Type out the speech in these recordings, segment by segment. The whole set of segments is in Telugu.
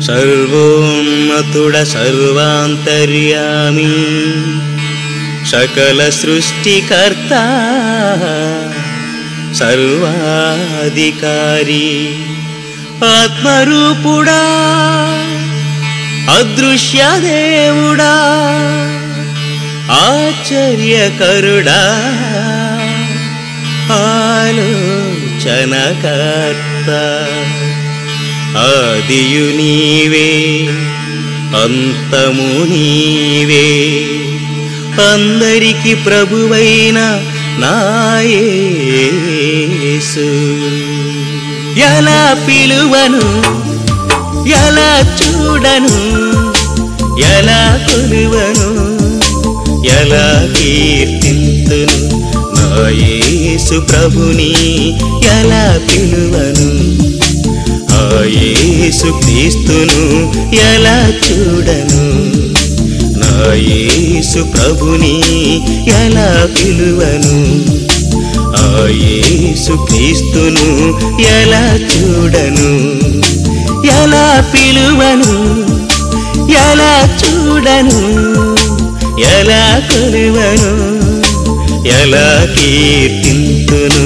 సర్వోన్నతుడ సర్వాంతర్యామి సకల సృష్టికర్త సర్వాధికారి ఆత్మరూపుడా అదృశ్య దేవుడా ఆశ్చర్యకరుడా ఆలోచనకర్త ఆదియు నీవే అంతము నీవే అందరికి ప్రభువైన నాయేసు ఎలా పిలువను ఎలా చూడను ఎలా కొలువను ఎలా కీర్తింతును నా యేసు ప్రభుని ఎలా పిలువను ఆ యేసు క్రీస్తును ఎలా చూడను నా యేసు ప్రభుని ఎలా పిలువను ఆ యేసు క్రీస్తును ఎలా చూడను ఎలా పిలువను ఎలా చూడను ఎలా కొలువను ఎలా కీర్తింతును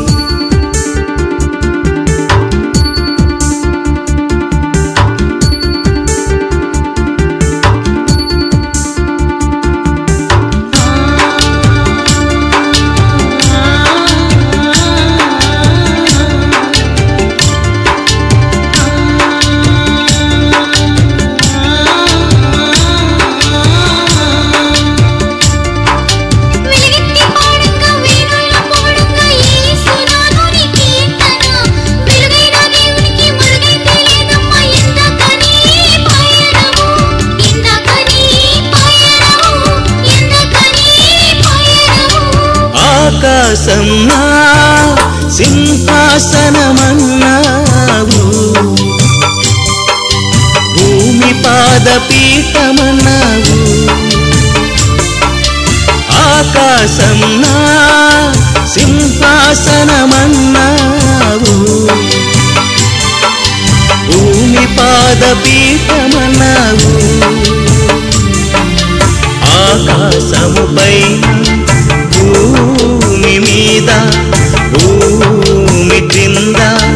వెలిగెత్తి పాడంగా వేణుల పాడంగా యేసునాథుని కీర్తన వెలుగైన దేవునికి మరుగైతే లేదమ్మా ఎందకని పయనము ఎందకని పయనము ఎందకని పయనము ఆకాశం నా సింహాసనమన్నావు భూమి పాదపీఠమన్నావు ఆకాశం నా సింహాసనమన్నావు భూమి పాదపీఠమన్నావు ఆకాశముపై భూమి మీద భూమి క్రింద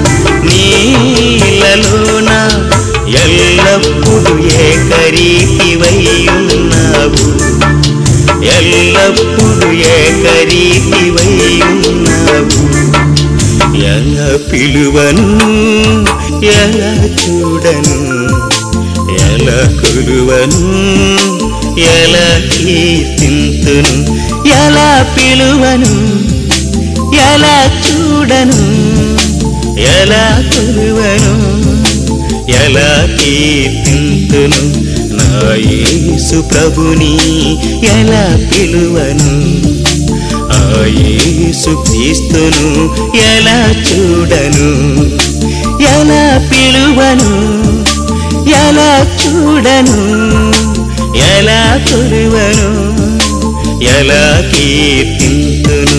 నీళ్ళలోన ఎల్లప్పుడు ఏకరీతివై ఉన్నావు ఎల్లప్పుడు ఏకరీతివై ఉన్నావు ఎలా పిలువను ఎలా చూడను ఎలా కొలువను ఎలా కీర్తింతును ఎలా పిలువను ఎలా చూడను ఎలా కొలువను ఎలా కీర్తింతును నా యేసు ప్రభుని ఎలా పిలువను ఆ యేసు క్రీస్తును ఎలా చూడను ఎలా పిలువను ఎలా చూడను ఎలా కొలువను ఎలా కీర్తింతును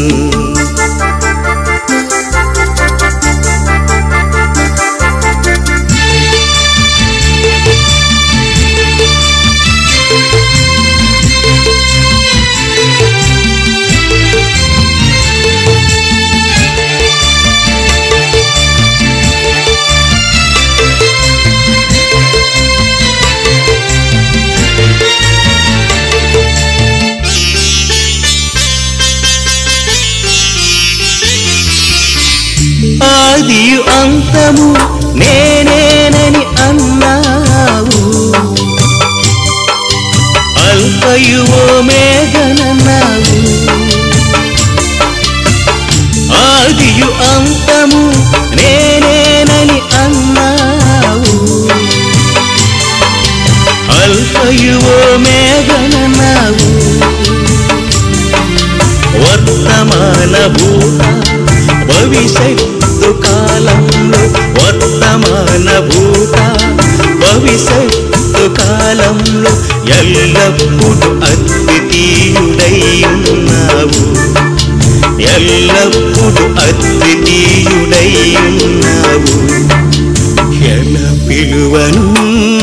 ఆదియు అంతము నేనేనని అన్నావు అల్పయువో మేఘనన్నావు ఆదియు అంతము నేనేనని అన్నావు అల్పయువో మేఘనన్నావు వర్తమాన భూత భవిష్యత్తు కాలంలో వర్తమాన భూత భవిష్యత్తు కాలంలో ఎల్లప్పుడు అద్వితీయుడై ఉన్నావు ఎల్లప్పుడు అద్వితీయుడై ఉన్నావు ఎలా పిలువను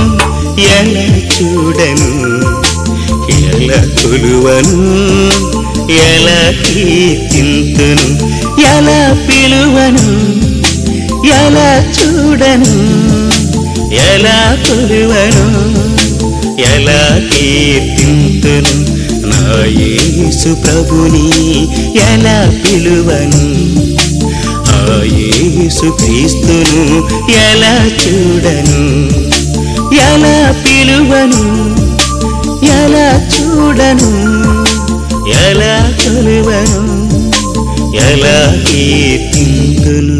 ఎలా చూడను ఎలా కొలువను ఎలా కీర్తింతును ఎలా పిలువను ఎలా చూడను ఎలా కొలువను ఎలా కీర్తింతును నా యేసు ప్రభుని ఎలా పిలువను ఆ యేసు క్రీస్తును ఎలా చూడను ఎలా పిలువను ఎలా చూడను ఎలా కొలువను ఎలా కీర్తింతును